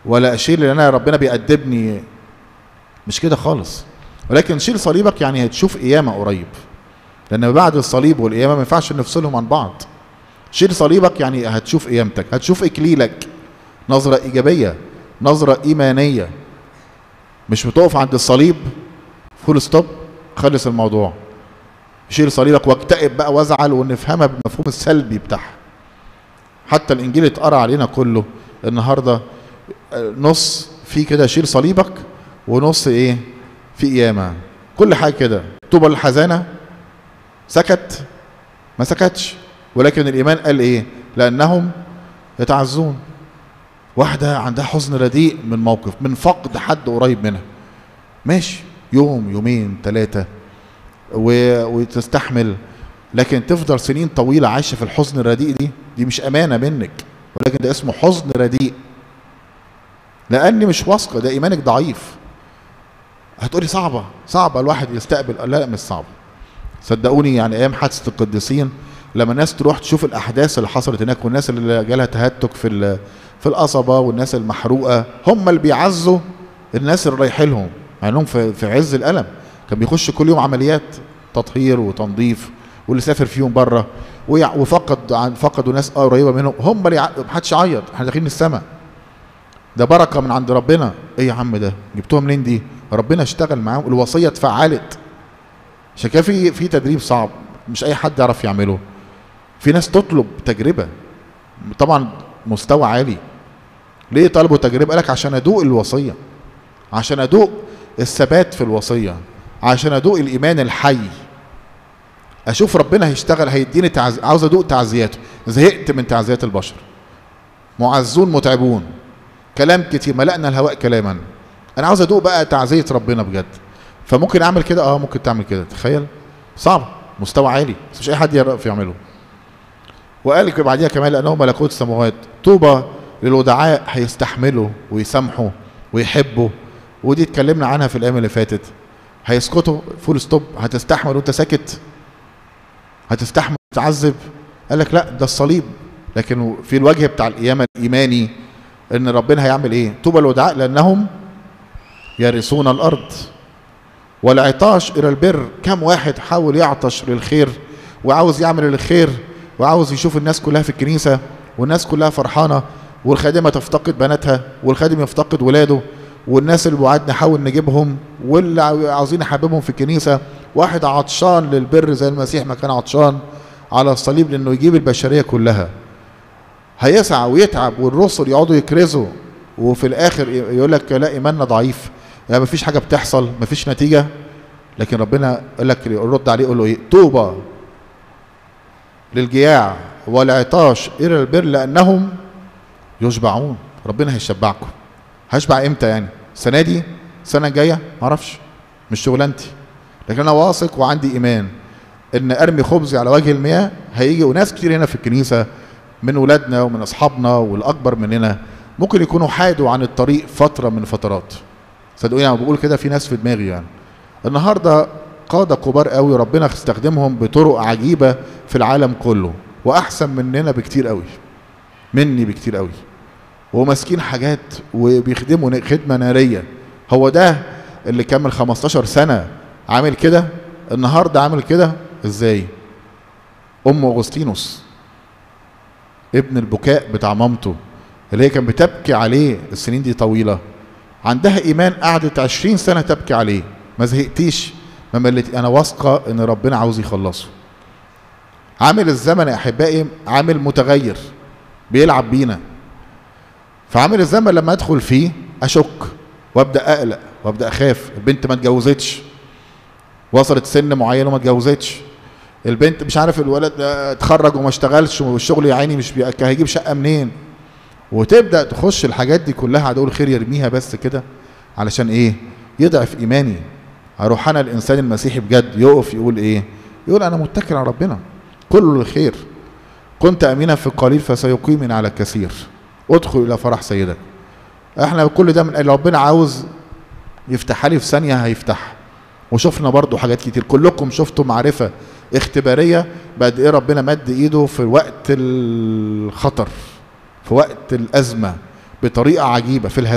ولا اشيل ان انا ربنا بيأدبني مش كده خالص ولكن شيل صليبك يعني هتشوف قيامه قريب لان بعد الصليب والقيامه ما ينفعش نفصلهم عن بعض شيل صليبك يعني هتشوف قيامتك هتشوف اكليلك نظره ايجابيه نظره ايمانيه مش بتقف عند الصليب فول ستوب خلص الموضوع شيل صليبك واكتئب بقى وازعل ونفهمها بالمفهوم السلبي بتاعها حتى الانجيل اتقرا علينا كله النهارده نص فيه كده شيل صليبك ونص ايه في قيامه كل حاجه كده طوبى الحزانه سكت ما سكتش ولكن الايمان قال ايه لانهم يتعزون واحده عندها حزن رديء من موقف من فقد حد قريب منها ماشي يوم يومين ثلاثه و... وتستحمل لكن تفضل سنين طويله عايشه في الحزن الرديء دي دي مش امانه منك ولكن ده اسمه حزن رديء لاني مش واثقه ده ايمانك ضعيف هتقولي صعبه صعبه الواحد يستقبل لا مش صعبه صدقوني يعني ايام حادثه القديسين لما الناس تروح تشوف الاحداث اللي حصلت هناك والناس اللي جالها تهتك في في القصبه والناس المحروقه هم اللي بيعزوا الناس اللي رايحين لهم مع انهم في, في عز الالم كان بيخش كل يوم عمليات تطهير وتنظيف واللي سافر فيهم بره وفقد عن فقدوا ناس قريبه منهم هم اللي محدش عيط احنا داخلين السماء ده بركه من عند ربنا ايه يا عم ده جبتوها منين دي ربنا اشتغل معاهم الوصيه اتفعلت عشان كده في في تدريب صعب مش اي حد يعرف يعمله في ناس تطلب تجربه طبعا مستوى عالي ليه طلبوا تجربه قالك عشان ادوق الوصيه عشان ادوق الثبات في الوصيه عشان ادوق الايمان الحي اشوف ربنا هيشتغل هيديني تعز... عاوز ادوق تعزياته زهقت من تعزيات البشر معزون متعبون كلام كتير ملأنا الهواء كلاما انا عاوز ادوق بقى تعزيه ربنا بجد فممكن اعمل كده اه ممكن تعمل كده تخيل صعب مستوى عالي بس مش اي حد يعرف يعمله وقال لك بعديها كمان لانه ملكوت السماوات طوبى للودعاء هيستحملوا ويسامحوا ويحبوا ودي اتكلمنا عنها في الايام اللي فاتت هيسكتوا فول ستوب هتستحمل وانت ساكت هتستحمل تعذب قال لك لا ده الصليب لكن في الوجه بتاع القيامه الايماني ان ربنا هيعمل ايه طوبى الودعاء لانهم يرثون الارض والعطاش الى البر كم واحد حاول يعطش للخير وعاوز يعمل الخير وعاوز يشوف الناس كلها في الكنيسه والناس كلها فرحانه والخادمه تفتقد بناتها والخادم يفتقد ولاده والناس اللي بعاد نحاول نجيبهم واللي عاوزين نحببهم في الكنيسه واحد عطشان للبر زي المسيح ما كان عطشان على الصليب لانه يجيب البشريه كلها هيسعى ويتعب والرسل يقعدوا يكرزوا وفي الاخر يقول لك لا ايماننا ضعيف يعني مفيش حاجه بتحصل مفيش نتيجه لكن ربنا قال لك رد عليه يقول له ايه طوبى للجياع والعطاش الى البر لانهم يشبعون ربنا هيشبعكم هشبع امتى يعني السنه دي السنه الجايه معرفش مش شغلانتي لكن انا واثق وعندي ايمان ان ارمي خبزي على وجه المياه هيجي وناس كتير هنا في الكنيسه من ولادنا ومن اصحابنا والاكبر مننا ممكن يكونوا حادوا عن الطريق فتره من فترات صدقوني انا بقول كده في ناس في دماغي يعني النهارده قاده كبار قوي ربنا استخدمهم بطرق عجيبه في العالم كله واحسن مننا بكتير قوي مني بكتير قوي وماسكين حاجات وبيخدموا خدمه ناريه هو ده اللي كمل 15 سنه عامل كده النهارده عامل كده ازاي ام اغسطينوس ابن البكاء بتاع مامته اللي هي كان بتبكي عليه السنين دي طويله عندها ايمان قعدت 20 سنه تبكي عليه ما زهقتيش ما ملت انا واثقه ان ربنا عاوز يخلصه عامل الزمن يا احبائي عامل متغير بيلعب بينا فعامل الزمن لما ادخل فيه اشك وابدا اقلق وابدا اخاف البنت ما اتجوزتش وصلت سن معين وما اتجوزتش البنت مش عارف الولد اتخرج وما اشتغلش والشغل يا عيني مش هيجيب شقه منين وتبدا تخش الحاجات دي كلها عدو الخير يرميها بس كده علشان ايه يضعف ايماني هروح انا الانسان المسيحي بجد يقف يقول ايه يقول انا متكل على ربنا كله للخير كنت امينا في القليل فسيقيمني على الكثير ادخل الى فرح سيدك احنا كل ده من ربنا عاوز يفتحها لي في ثانيه هيفتحها وشفنا برضو حاجات كتير كلكم شفتوا معرفه اختباريه بقد ايه ربنا مد ايده في وقت الخطر في وقت الازمه بطريقه عجيبه في